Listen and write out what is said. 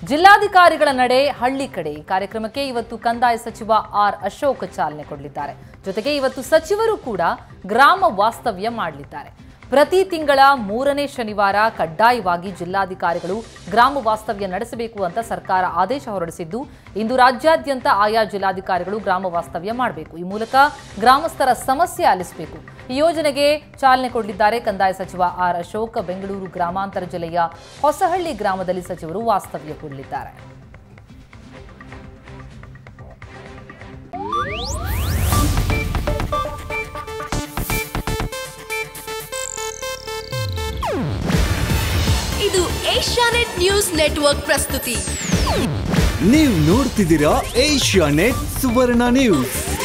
ಜಿಲ್ಲಾಧಿಕಾರಿಗಳ ನಡೆ ಹಳ್ಳಿ ಕಡೆ ಈ ಕಾರ್ಯಕ್ರಮಕ್ಕೆ ಇವತ್ತು ಕಂದಾಯ ಸಚಿವ ಆರ್ ಅಶೋಕ್ ಚಾಲನೆ ಕೊಡಲಿದ್ದಾರೆ ಜೊತೆಗೆ ಇವತ್ತು ಸಚಿವರು ಕೂಡ ಗ್ರಾಮ ವಾಸ್ತವ್ಯ ಮಾಡಲಿದ್ದಾರೆ ಪ್ರತಿ ತಿಂಗಳ ಮೂರನೇ ಶನಿವಾರ ಕಡ್ಡಾಯವಾಗಿ ಜಿಲ್ಲಾಧಿಕಾರಿಗಳು ಗ್ರಾಮ ವಾಸ್ತವ್ಯ ನಡೆಸಬೇಕು ಅಂತ ಸರ್ಕಾರ ಆದೇಶ ಹೊರಡಿಸಿದ್ದು ಇಂದು ರಾಜ್ಯಾದ್ಯಂತ ಆಯಾ ಜಿಲ್ಲಾಧಿಕಾರಿಗಳು ಗ್ರಾಮ ವಾಸ್ತವ್ಯ ಮಾಡಬೇಕು ಈ ಮೂಲಕ ಗ್ರಾಮಸ್ಥರ ಸಮಸ್ಯೆ ಆಲಿಸಬೇಕು ಈ ಯೋಜನೆಗೆ ಚಾಲನೆ ಕೊಡಲಿದ್ದಾರೆ ಕಂದಾಯ ಸಚಿವ ಆರ್ ಅಶೋಕ್ ಬೆಂಗಳೂರು ಗ್ರಾಮಾಂತರ ಜಿಲ್ಲೆಯ ಹೊಸಹಳ್ಳಿ ಗ್ರಾಮದಲ್ಲಿ ಸಚಿವರು ವಾಸ್ತವ್ಯ ಹೂಡಲಿದ್ದಾರೆ ಇದು ಏಷ್ಯಾನೆಟ್ ನ್ಯೂಸ್ ನೆಟ್ವರ್ಕ್ ಪ್ರಸ್ತುತಿ ನೀವು ನೋಡ್ತಿದ್ದೀರಾ ಏಷ್ಯಾ ನೆಟ್ ಸುವರ್ಣ ನ್ಯೂಸ್